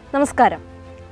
നമസ്കാരം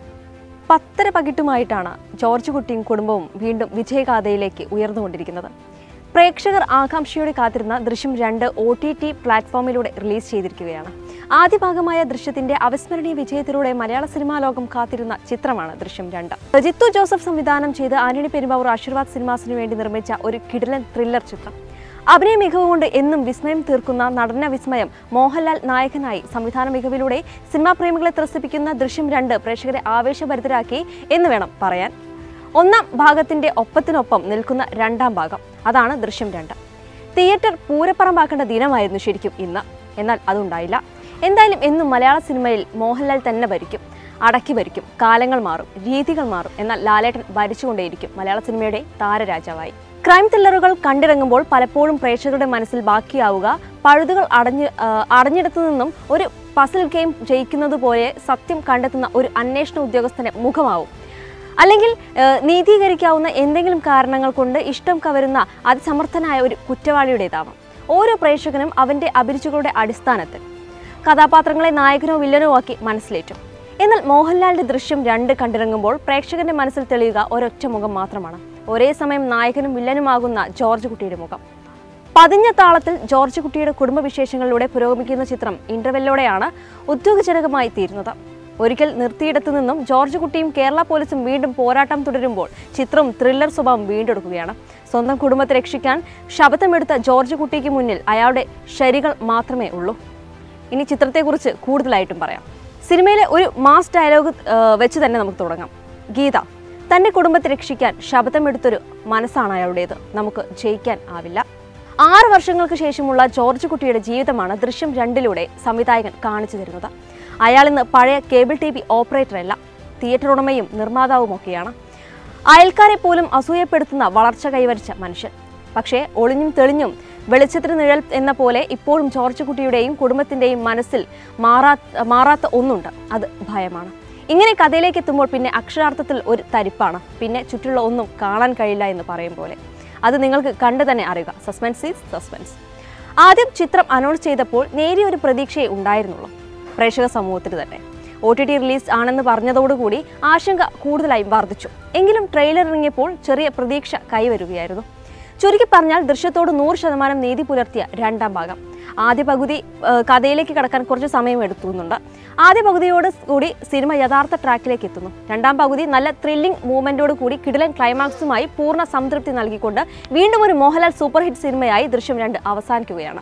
പത്തര പകിട്ടുമായിട്ടാണ് ജോർജ് കുട്ടിയും കുടുംബവും വീണ്ടും വിജയഗാഥയിലേക്ക് ഉയർന്നുകൊണ്ടിരിക്കുന്നത് പ്രേക്ഷകർ ആകാംക്ഷയോടെ കാത്തിരുന്ന ദൃശ്യം രണ്ട് ഒ ടി ടി പ്ലാറ്റ്ഫോമിലൂടെ റിലീസ് ചെയ്തിരിക്കുകയാണ് ആദ്യ ഭാഗമായ ദൃശ്യത്തിന്റെ അവിസ്മരണീയ വിജയത്തിലൂടെ മലയാള സിനിമാ ലോകം കാത്തിരുന്ന ചിത്രമാണ് ദൃശ്യം രണ്ട് ജിത്തു ജോസഫ് സംവിധാനം ചെയ്ത് ആന്റണി പെരുമ്പാവൂർ ആശീർവാദ് സിനിമാസിന് വേണ്ടി നിർമ്മിച്ച ഒരു കിടിലൻ ത്രില്ലർ ചിത്രം അഭിനയ മികവ് കൊണ്ട് എന്നും വിസ്മയം തീർക്കുന്ന നടന വിസ്മയം മോഹൻലാൽ നായകനായി സംവിധാന മികവിലൂടെ സിനിമാ പ്രേമികളെ ത്രസിപ്പിക്കുന്ന ദൃശ്യം രണ്ട് പ്രേക്ഷകരെ ആവേശഭരിതരാക്കി എന്ന് വേണം പറയാൻ ഒന്നാം ഭാഗത്തിന്റെ ഒപ്പത്തിനൊപ്പം നിൽക്കുന്ന രണ്ടാം ഭാഗം അതാണ് ദൃശ്യം രണ്ട് തിയേറ്റർ പൂരപ്പറമ്പാക്കേണ്ട ദിനമായിരുന്നു ശരിക്കും ഇന്ന് എന്നാൽ അതുണ്ടായില്ല എന്തായാലും എന്നും മലയാള സിനിമയിൽ മോഹൻലാൽ തന്നെ ഭരിക്കും അടക്കി ഭരിക്കും കാലങ്ങൾ മാറും രീതികൾ മാറും എന്നാൽ ലാലേട്ടൻ ഭരിച്ചുകൊണ്ടേയിരിക്കും മലയാള സിനിമയുടെ താരരാജാവായി ക്രൈം ത്രില്ലറുകൾ കണ്ടിറങ്ങുമ്പോൾ പലപ്പോഴും പ്രേക്ഷകരുടെ മനസ്സിൽ ബാക്കിയാവുക പഴുതുകൾ അടഞ്ഞ് ആ, അടഞ്ഞിടത്തു നിന്നും ഒരു പസിൽ ഗെയിം ജയിക്കുന്നത് പോലെ സത്യം കണ്ടെത്തുന്ന ഒരു അന്വേഷണ ഉദ്യോഗസ്ഥന്റെ മുഖമാവും അല്ലെങ്കിൽ ഏഹ്, നീതീകരിക്കാവുന്ന എന്തെങ്കിലും കാരണങ്ങൾ കൊണ്ട് ഇഷ്ടം കവരുന്ന അതിസമർത്ഥനായ ഒരു കുറ്റവാളിയുടേതാവാം ഓരോ പ്രേക്ഷകനും അവന്റെ അഭിരുചികളുടെ അടിസ്ഥാനത്തിൽ കഥാപാത്രങ്ങളെ നായകനോ വില്ലനോ ആക്കി മനസ്സിലേറ്റും എന്നാൽ മോഹൻലാലിന്റെ ദൃശ്യം രണ്ട് കണ്ടിറങ്ങുമ്പോൾ പ്രേക്ഷകന്റെ മനസ്സിൽ തെളിയുക ഒരൊറ്റ മുഖം മാത്രമാണ് ഒരേ സമയം നായകനും വില്ലനുമാകുന്ന ജോർജ് കുട്ടിയുടെ മുഖം പതിഞ്ഞ താളത്തിൽ ജോർജ് കുട്ടിയുടെ കുടുംബവിശേഷങ്ങളിലൂടെ പുരോഗമിക്കുന്ന ചിത്രം ഇന്റർവെല്ലോടെയാണ് ഉദ്യോഗജനകമായി തീരുന്നത് ഒരിക്കൽ നിർത്തിയിടത്തു നിന്നും ജോർജ് കുട്ടിയും കേരള പോലീസും വീണ്ടും പോരാട്ടം തുടരുമ്പോൾ ചിത്രം ത്രില്ലർ സ്വഭാവം വീണ്ടെടുക്കുകയാണ് സ്വന്തം കുടുംബത്തെ രക്ഷിക്കാൻ ശബ്ദമെടുത്ത ജോർജ് കുട്ടിക്ക് മുന്നിൽ അയാളുടെ ശരികൾ മാത്രമേ ഉള്ളൂ ഇനി ചിത്രത്തെക്കുറിച്ച് കൂടുതലായിട്ടും പറയാം സിനിമയിലെ ഒരു മാസ് ഡയലോഗ് വെച്ച് തന്നെ നമുക്ക് തുടങ്ങാം ഗീത തന്റെ കുടുംബത്തെ രക്ഷിക്കാൻ ശബ്ദമെടുത്തൊരു മനസ്സാണ് അയാളുടേത് നമുക്ക് ജയിക്കാൻ ആവില്ല ആറ് വർഷങ്ങൾക്ക് ശേഷമുള്ള ജോർജ് കുട്ടിയുടെ ജീവിതമാണ് ദൃശ്യം രണ്ടിലൂടെ സംവിധായകൻ കാണിച്ചു തരുന്നത് അയാൾ ഇന്ന് പഴയ കേബിൾ ടി വി ഓപ്പറേറ്ററല്ല തിയേറ്റർ ഉടമയും നിർമ്മാതാവുമൊക്കെയാണ് അയൽക്കാരെ പോലും അസൂയപ്പെടുത്തുന്ന വളർച്ച കൈവരിച്ച മനുഷ്യൻ പക്ഷേ ഒളിഞ്ഞും തെളിഞ്ഞും വെളിച്ചത്തിന് നിഴൽ എന്ന പോലെ ഇപ്പോഴും ജോർജ് കുട്ടിയുടെയും കുടുംബത്തിന്റെയും മനസ്സിൽ മാറാ മാറാത്ത ഒന്നുണ്ട് അത് ഭയമാണ് ഇങ്ങനെ കഥയിലേക്ക് എത്തുമ്പോൾ പിന്നെ അക്ഷരാർത്ഥത്തിൽ ഒരു തരിപ്പാണ് പിന്നെ ചുറ്റുള്ള ഒന്നും കാണാൻ കഴിയില്ല എന്ന് പറയും പോലെ അത് നിങ്ങൾക്ക് കണ്ടു തന്നെ അറിയുക സസ്പെൻസ് ഈസ് സസ്പെൻസ് ആദ്യം ചിത്രം അനൗൺസ് ചെയ്തപ്പോൾ നേരിയ ഒരു പ്രതീക്ഷയെ ഉണ്ടായിരുന്നുള്ളൂ പ്രേക്ഷക സമൂഹത്തിന് തന്നെ ഒ ടി ടി റിലീസ് ആണെന്ന് പറഞ്ഞതോടുകൂടി ആശങ്ക കൂടുതലായും വർദ്ധിച്ചു എങ്കിലും ട്രെയിലർ ഇറങ്ങിയപ്പോൾ ചെറിയ പ്രതീക്ഷ കൈവരുകയായിരുന്നു ചുരുക്കി പറഞ്ഞാൽ ദൃശ്യത്തോട് നൂറ് ശതമാനം നീതി പുലർത്തിയ രണ്ടാം ഭാഗം ആദ്യ പകുതി ആ, കഥയിലേക്ക് കടക്കാൻ കുറച്ച് സമയം എടുത്തുന്നുണ്ട് ആദ്യ പകുതിയോട് കൂടി സിനിമ യഥാർത്ഥ ട്രാക്കിലേക്ക് എത്തുന്നു രണ്ടാം പകുതി നല്ല ത്രില്ലിംഗ് മൂവ്മെന്റോട് കൂടി കിടിലൻ ക്ലൈമാക്സുമായി പൂർണ്ണ സംതൃപ്തി നൽകിക്കൊണ്ട് വീണ്ടും ഒരു മോഹൻലാൽ സൂപ്പർ ഹിറ്റ് സിനിമയായി ദൃശ്യം രണ്ട് അവസാനിക്കുകയാണ്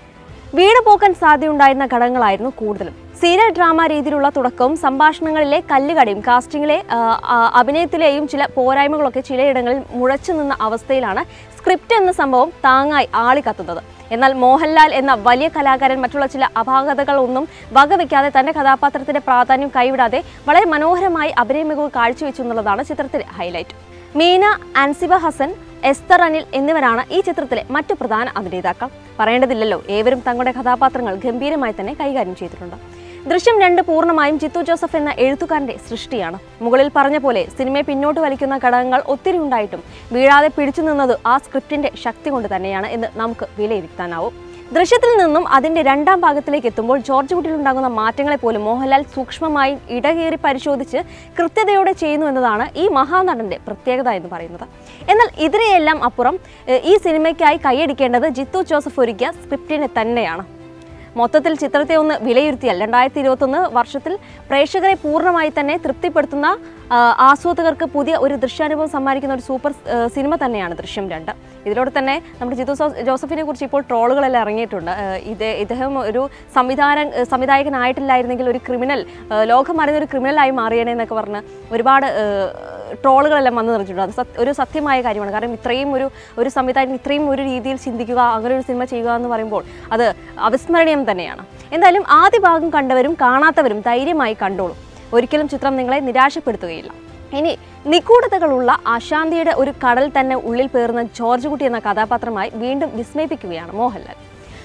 വീട് പോക്കാൻ സാധ്യതയുണ്ടായിരുന്ന ഘടകങ്ങളായിരുന്നു കൂടുതലും സീരിയൽ ഡ്രാമ രീതിയിലുള്ള തുടക്കവും സംഭാഷണങ്ങളിലെ കല്ലുകടിയും കാസ്റ്റിംഗിലെ ആ, ആ, അഭിനയത്തിലെയും ചില പോരായ്മകളൊക്കെ ചിലയിടങ്ങളിൽ മുഴച്ചു നിന്ന അവസ്ഥയിലാണ് സ്ക്രിപ്റ്റ് എന്ന സംഭവം താങ്ങായി ആളിക്കത്തുന്നത് എന്നാൽ മോഹൻലാൽ എന്ന വലിയ കലാകാരൻ മറ്റുള്ള ചില അപാകതകളൊന്നും വകവെക്കാതെ തന്റെ കഥാപാത്രത്തിന്റെ പ്രാധാന്യം കൈവിടാതെ വളരെ മനോഹരമായി അഭിനയ മികവ് കാഴ്ചവെച്ചു എന്നുള്ളതാണ് ചിത്രത്തിലെ ഹൈലൈറ്റ് മീന അൻസിബ ഹസൻ എസ്തർ അനിൽ എന്നിവരാണ് ഈ ചിത്രത്തിലെ മറ്റു പ്രധാന അഭിനേതാക്കൾ പറയേണ്ടതില്ലല്ലോ ഏവരും തങ്ങളുടെ കഥാപാത്രങ്ങൾ ഗംഭീരമായി തന്നെ കൈകാര്യം ചെയ്തിട്ടുണ്ട് ദൃശ്യം രണ്ട് പൂർണ്ണമായും ചിത്തു ജോസഫ് എന്ന എഴുത്തുകാരന്റെ സൃഷ്ടിയാണ് മുകളിൽ പറഞ്ഞ പോലെ സിനിമയെ പിന്നോട്ട് വലിക്കുന്ന ഘടകങ്ങൾ ഒത്തിരി ഉണ്ടായിട്ടും വീഴാതെ പിടിച്ചു നിന്നത് ആ സ്ക്രിപ്റ്റിന്റെ ശക്തി കൊണ്ട് തന്നെയാണ് എന്ന് നമുക്ക് വിലയിരുത്താനാവും ദൃശ്യത്തിൽ നിന്നും അതിന്റെ രണ്ടാം ഭാഗത്തിലേക്ക് എത്തുമ്പോൾ ജോർജ് കുട്ടിയിൽ ഉണ്ടാകുന്ന മാറ്റങ്ങളെ പോലും മോഹൻലാൽ സൂക്ഷ്മമായി ഇടകേറി പരിശോധിച്ച് കൃത്യതയോടെ ചെയ്യുന്നു എന്നതാണ് ഈ മഹാനടന്റെ പ്രത്യേകത എന്ന് പറയുന്നത് എന്നാൽ ഇതിനെയെല്ലാം അപ്പുറം ഏഹ്, ഈ സിനിമയ്ക്കായി കൈയടിക്കേണ്ടത് ജിത്തു ജോസഫ് ഒരുക്കിയ സ്ക്രിപ്റ്റിനെ തന്നെയാണ് മൊത്തത്തിൽ ചിത്രത്തെ ഒന്ന് വിലയിരുത്തിയാൽ രണ്ടായിരത്തി ഇരുപത്തൊന്ന് വർഷത്തിൽ പ്രേക്ഷകരെ പൂർണ്ണമായി തന്നെ തൃപ്തിപ്പെടുത്തുന്ന ആ, ആസ്വാദകർക്ക് പുതിയ ഒരു ദൃശ്യാനുഭവം സമ്മാനിക്കുന്ന ഒരു സൂപ്പർ ആ, സിനിമ തന്നെയാണ് ദൃശ്യം രണ്ട് ഇതിലൂടെ തന്നെ നമ്മുടെ ജിത്തു സോ- ജോസഫിനെ കുറിച്ച് ഇപ്പോൾ ട്രോളുകളെല്ലാം ഇറങ്ങിയിട്ടുണ്ട് ആ, ഇത് ഇദ്ദേഹം ഒരു സംവിധാന സംവിധായകനായിട്ടില്ലായിരുന്നെങ്കിൽ ഒരു ക്രിമിനൽ ആ, ലോകം അറിയുന്ന ഒരു ക്രിമിനലായി മാറിയേനെ എന്നൊക്കെ പറഞ്ഞ് ഒരുപാട് ആ, ട്രോളുകളെല്ലാം വന്നു നിറഞ്ഞിട്ടുണ്ട് അത് സത്യ- ഒരു സത്യമായ കാര്യമാണ് കാരണം ഇത്രയും ഒരു ഒരു സംവിധായകൻ ഇത്രയും ഒരു രീതിയിൽ ചിന്തിക്കുക അങ്ങനെ ഒരു സിനിമ ചെയ്യുക എന്ന് പറയുമ്പോൾ അത് അവിസ്മരണീയം തന്നെയാണ് എന്തായാലും ആദ്യ ഭാഗം കണ്ടവരും കാണാത്തവരും ധൈര്യമായി കണ്ടോളും ഒരിക്കലും ചിത്രം നിങ്ങളെ നിരാശപ്പെടുത്തുകയില്ല ഇനി നിഗൂഢതകളുള്ള അശാന്തിയുടെ ഒരു കടൽ തന്നെ ഉള്ളിൽ പേറുന്ന ജോർജ് കുട്ടി എന്ന കഥാപാത്രമായി വീണ്ടും വിസ്മയിപ്പിക്കുകയാണ് മോഹൻലാൽ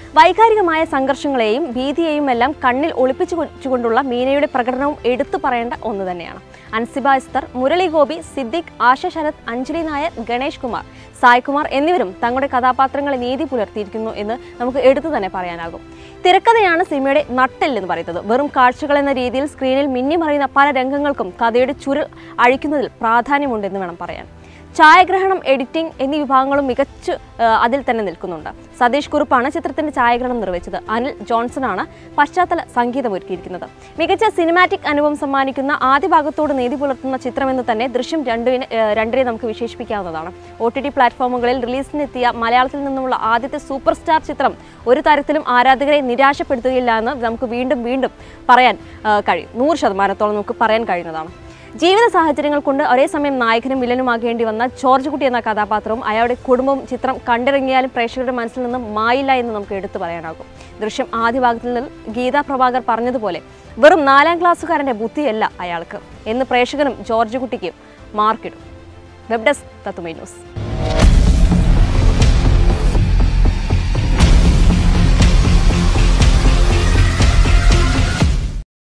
വൈകാരികമായ സംഘർഷങ്ങളെയും ഭീതിയെയും എല്ലാം കണ്ണിൽ ഒളിപ്പിച്ചു വെച്ചുകൊണ്ടുള്ള മീനയുടെ പ്രകടനവും എടുത്തു പറയേണ്ട ഒന്ന് തന്നെയാണ് അൻസിബ എസ്തർ മുരളി ഗോപി സിദ്ദിഖ് ആശ ശരത് അഞ്ജലി നായർ ഗണേഷ് കുമാർ സായ് കുമാർ എന്നിവരും തങ്ങളുടെ കഥാപാത്രങ്ങളെ നീതി പുലർത്തിയിരിക്കുന്നു എന്ന് നമുക്ക് എടുത്തു തന്നെ പറയാനാകും തിരക്കഥയാണ് സിനിമയുടെ നട്ടെല്ലെന്ന് പറയുന്നത് വെറും കാഴ്ചകൾ എന്ന രീതിയിൽ സ്ക്രീനിൽ മിന്നിമറിയുന്ന പല രംഗങ്ങൾക്കും കഥയുടെ ചുരുൾ അഴിക്കുന്നതിൽ പ്രാധാന്യമുണ്ടെന്ന് വേണം പറയാൻ ഛായാഗ്രഹണം എഡിറ്റിംഗ് എന്നീ വിഭാഗങ്ങളും മികച്ചു ആ, അതിൽ തന്നെ നിൽക്കുന്നുണ്ട് സതീഷ് കുറുപ്പാണ് ചിത്രത്തിന്റെ ഛായാഗ്രഹണം നിർവഹിച്ചത് അനിൽ ജോൺസണാണ് പശ്ചാത്തല സംഗീതം ഒരുക്കിയിരിക്കുന്നത് മികച്ച സിനിമാറ്റിക് അനുഭവം സമ്മാനിക്കുന്ന ആദ്യ ഭാഗത്തോട് നീതി പുലർത്തുന്ന ചിത്രമെന്ന് തന്നെ ദൃശ്യം രണ്ടിന് ആ, രണ്ടിനെ നമുക്ക് വിശേഷിപ്പിക്കാവുന്നതാണ് ഒ ടി ടി പ്ലാറ്റ്ഫോമുകളിൽ റിലീസിനെത്തിയ മലയാളത്തിൽ നിന്നുമുള്ള ആദ്യത്തെ സൂപ്പർ സ്റ്റാർ ചിത്രം ഒരു തരത്തിലും ആരാധകരെ നിരാശപ്പെടുത്തുകയില്ല എന്ന് നമുക്ക് വീണ്ടും വീണ്ടും പറയാൻ ആ, കഴിയും നൂറ് ശതമാനത്തോളം നമുക്ക് പറയാൻ കഴിയുന്നതാണ് ജീവിത സാഹചര്യങ്ങൾ കൊണ്ട് ഒരേ സമയം നായകനും വില്ലനുമാകേണ്ടി വന്ന ജോർജ് കുട്ടി എന്ന കഥാപാത്രവും അയാളുടെ കുടുംബവും ചിത്രം കണ്ടിറങ്ങിയാലും പ്രേക്ഷകരുടെ മനസ്സിൽ നിന്ന് മായില്ല എന്ന് നമുക്ക് എടുത്തു പറയാനാകും ദൃശ്യം ആദ്യ ഭാഗത്തിൽ നിന്ന് ഗീതാ പ്രഭാകർ പറഞ്ഞതുപോലെ വെറും നാലാം ക്ലാസ്സുകാരൻ്റെ ബുദ്ധിയല്ല അയാൾക്ക് എന്ന് പ്രേക്ഷകനും ജോർജ് കുട്ടിക്കും മാർക്കിടും വെബ് ഡെസ്ക് തത്തുമൈ ന്യൂസ്